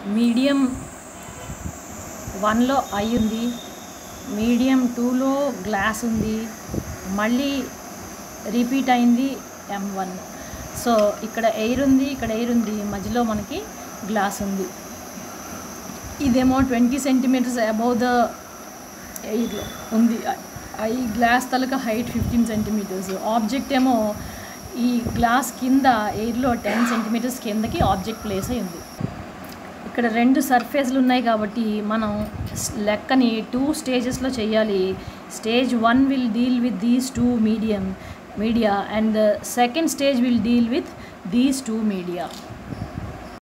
medium వన్లో I ఉంది medium టూలో గ్లాస్ ఉంది మళ్ళీ రిపీట్ అయింది ఎం వన్ సో ఇక్కడ ఎయిర్ ఉంది ఇక్కడ ఎయిర్ ఉంది మధ్యలో మనకి గ్లాస్ ఉంది ఇదేమో ట్వంటీ సెంటీమీటర్స్ అబౌవ్ ద ఎయిర్లో ఉంది ఐ గ్లాస్ తలక హైట్ ఫిఫ్టీన్ సెంటీమీటర్స్ ఆబ్జెక్ట్ ఏమో ఈ గ్లాస్ కింద ఎయిర్లో టెన్ సెంటీమీటర్స్ కిందకి ఆబ్జెక్ట్ ప్లేస్ అయి ఉంది ఇక్కడ రెండు సర్ఫేస్లు ఉన్నాయి కాబట్టి మనం స్- లెక్కని టూ స్టేజెస్లో చేయాలి stage one will deal with these two medium media and the second stage will deal with these two media